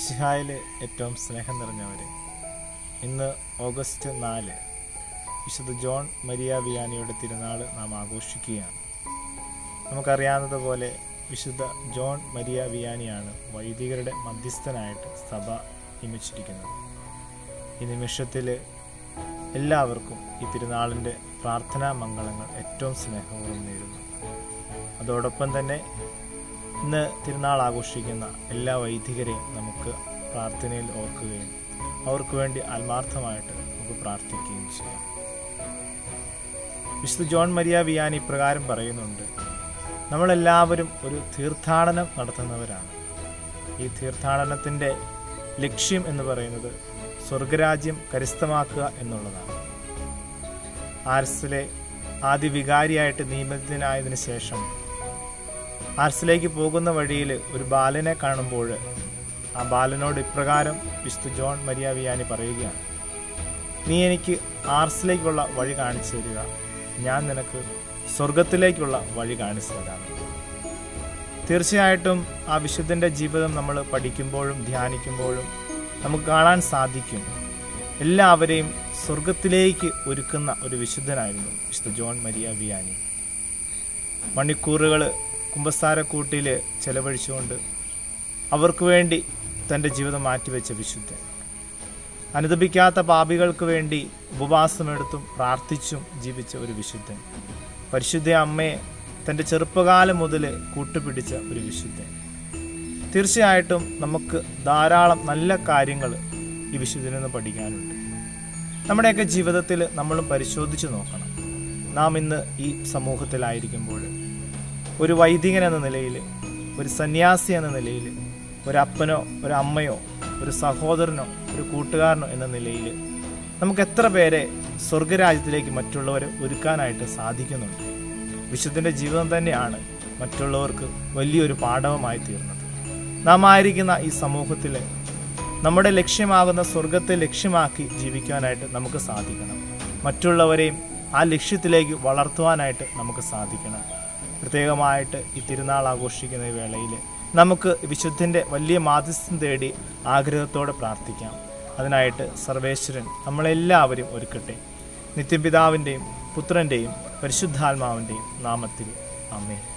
മിശിഹായിൽ ഏറ്റവും സ്നേഹം നിറഞ്ഞവരെ ഇന്ന് ഓഗസ്റ്റ് നാല് വിശുദ്ധ ജോൺ മരിയ വിയാനിയുടെ തിരുനാൾ നാം ആഘോഷിക്കുകയാണ് നമുക്കറിയാവുന്നതുപോലെ വിശുദ്ധ ജോൺ മരിയ വിയാനിയാണ് വൈദികരുടെ മധ്യസ്ഥനായിട്ട് സഭ നിയമിച്ചിരിക്കുന്നത് ഈ നിമിഷത്തിൽ എല്ലാവർക്കും ഈ തിരുനാളിൻ്റെ പ്രാർത്ഥനാ മംഗളങ്ങൾ ഏറ്റവും സ്നേഹപൂർവ്വം നേരുന്നു അതോടൊപ്പം തന്നെ ഇന്ന് തിരുനാൾ ആഘോഷിക്കുന്ന എല്ലാ വൈദികരെയും നമുക്ക് പ്രാർത്ഥനയിൽ ഓർക്കുകയും അവർക്ക് വേണ്ടി ആത്മാർത്ഥമായിട്ട് നമുക്ക് പ്രാർത്ഥിക്കുകയും ചെയ്യാം വിശുദ്ധ ജോൺ മരിയ വിയാനി ഇപ്രകാരം പറയുന്നുണ്ട് നമ്മളെല്ലാവരും ഒരു തീർത്ഥാടനം നടത്തുന്നവരാണ് ഈ തീർത്ഥാടനത്തിൻ്റെ ലക്ഷ്യം എന്ന് പറയുന്നത് സ്വർഗരാജ്യം കരസ്ഥമാക്കുക എന്നുള്ളതാണ് ആർസിലെ ആദ്യ വികാരിയായിട്ട് നിയമിതനായതിനു ശേഷം ആർസിലേക്ക് പോകുന്ന വഴിയിൽ ഒരു ബാലനെ കാണുമ്പോൾ ആ ബാലനോട് ഇപ്രകാരം വിശുദ്ധ ജോൺ മരിയ വിയാനി പറയുകയാണ് നീ എനിക്ക് ആർസിലേക്കുള്ള വഴി കാണിച്ചു തരിക ഞാൻ നിനക്ക് സ്വർഗത്തിലേക്കുള്ള വഴി കാണിച്ചു തരാം തീർച്ചയായിട്ടും ആ വിശുദ്ധൻ്റെ ജീവിതം നമ്മൾ പഠിക്കുമ്പോഴും ധ്യാനിക്കുമ്പോഴും നമുക്ക് കാണാൻ സാധിക്കും എല്ലാവരെയും സ്വർഗത്തിലേക്ക് ഒരുക്കുന്ന ഒരു വിശുദ്ധനായിരുന്നു വിശുദ്ധ ജോൺ മരിയ വിയാനി മണിക്കൂറുകൾ കുമ്പസാരക്കൂട്ടിൽ ചെലവഴിച്ചുകൊണ്ട് അവർക്ക് വേണ്ടി തൻ്റെ ജീവിതം മാറ്റിവെച്ച വിശുദ്ധൻ അനുദപിക്കാത്ത പാപികൾക്ക് വേണ്ടി ഉപവാസമെടുത്തും പ്രാർത്ഥിച്ചും ജീവിച്ച ഒരു വിശുദ്ധൻ പരിശുദ്ധ അമ്മയെ തൻ്റെ ചെറുപ്പകാലം മുതൽ കൂട്ടുപിടിച്ച ഒരു വിശുദ്ധൻ തീർച്ചയായിട്ടും നമുക്ക് ധാരാളം നല്ല കാര്യങ്ങൾ ഈ വിശുദ്ധനിൽ നിന്ന് പഠിക്കാനുണ്ട് നമ്മുടെയൊക്കെ ജീവിതത്തിൽ നമ്മളും പരിശോധിച്ച് നോക്കണം നാം ഇന്ന് ഈ സമൂഹത്തിലായിരിക്കുമ്പോൾ ഒരു വൈദികൻ എന്ന നിലയിൽ ഒരു സന്യാസി എന്ന നിലയിൽ ഒരപ്പനോ ഒരു അമ്മയോ ഒരു സഹോദരനോ ഒരു കൂട്ടുകാരനോ എന്ന നിലയിൽ നമുക്ക് എത്ര പേരെ സ്വർഗരാജ്യത്തിലേക്ക് മറ്റുള്ളവരെ ഒരുക്കാനായിട്ട് സാധിക്കുന്നുണ്ട് വിശുദ്ധൻ്റെ ജീവിതം തന്നെയാണ് മറ്റുള്ളവർക്ക് വലിയൊരു പാഠവമായി തീർന്നത് നാം ആയിരിക്കുന്ന ഈ സമൂഹത്തിൽ നമ്മുടെ ലക്ഷ്യമാകുന്ന സ്വർഗത്തെ ലക്ഷ്യമാക്കി ജീവിക്കാനായിട്ട് നമുക്ക് സാധിക്കണം മറ്റുള്ളവരെയും ആ ലക്ഷ്യത്തിലേക്ക് വളർത്തുവാനായിട്ട് നമുക്ക് സാധിക്കണം പ്രത്യേകമായിട്ട് ഈ തിരുനാൾ ആഘോഷിക്കുന്ന ഈ വേളയിൽ നമുക്ക് വിശുദ്ധൻ്റെ വലിയ മാധ്യസ്ഥം തേടി ആഗ്രഹത്തോടെ പ്രാർത്ഥിക്കാം അതിനായിട്ട് സർവേശ്വരൻ നമ്മളെല്ലാവരും ഒരുക്കട്ടെ നിത്യപിതാവിൻ്റെയും പുത്രൻ്റെയും പരിശുദ്ധാത്മാവിൻ്റെയും നാമത്തിൽ അമ്മേ